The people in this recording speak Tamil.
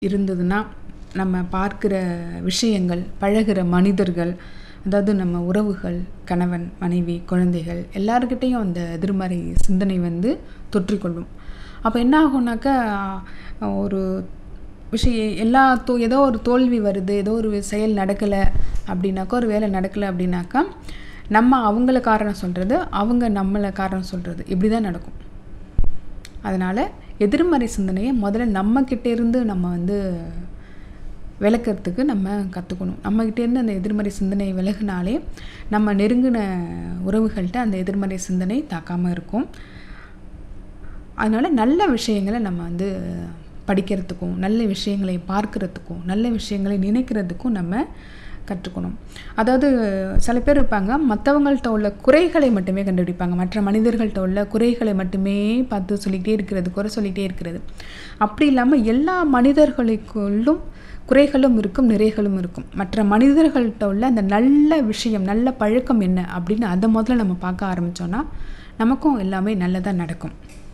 இருந்ததுன்னா நம்ம பார்க்கிற விஷயங்கள் பழகுற மனிதர்கள் அதாவது நம்ம உறவுகள் கணவன் மனைவி குழந்தைகள் எல்லாருக்கிட்டேயும் அந்த எதிர்மறை சிந்தனை வந்து தொற்றிக்கொள்ளும் அப்போ என்ன ஆகும்னாக்கா ஒரு விஷயம் எல்லா தோ ஏதோ ஒரு தோல்வி வருது ஏதோ ஒரு செயல் நடக்கலை அப்படின்னாக்கா ஒரு வேலை நடக்கலை அப்படின்னாக்கா நம்ம அவங்கள காரணம் சொல்கிறது அவங்க நம்மளை காரணம் சொல்கிறது இப்படி தான் நடக்கும் அதனால் எதிர்மறை சிந்தனையை முதல்ல நம்மக்கிட்ட இருந்து நம்ம வந்து விளக்கிறதுக்கு நம்ம கற்றுக்கணும் நம்மக்கிட்டேருந்து அந்த எதிர்மறை சிந்தனை விலகினாலே நம்ம நெருங்கின உறவுகள்கிட்ட அந்த எதிர்மறை சிந்தனை தாக்காமல் இருக்கும் அதனால் நல்ல விஷயங்களை நம்ம வந்து படிக்கிறதுக்கும் நல்ல விஷயங்களை பார்க்குறதுக்கும் நல்ல விஷயங்களை நினைக்கிறதுக்கும் நம்ம கற்றுக்கணும் அதாவது சில பேர் இருப்பாங்க மற்றவங்கள்ட்ட உள்ள குறைகளை மட்டுமே கண்டுபிடிப்பாங்க மற்ற மனிதர்கள்ட்ட உள்ள குறைகளை மட்டுமே பார்த்து சொல்லிகிட்டே இருக்கிறது குறை சொல்லிகிட்டே இருக்கிறது அப்படி இல்லாமல் எல்லா மனிதர்களுக்குள்ளும் குறைகளும் இருக்கும் நிறைகளும் இருக்கும் மற்ற மனிதர்கள்ட்ட உள்ள அந்த நல்ல விஷயம் நல்ல பழக்கம் என்ன அப்படின்னு அதை முதல்ல நம்ம பார்க்க ஆரம்பித்தோன்னா நமக்கும் எல்லாமே நல்லதாக நடக்கும்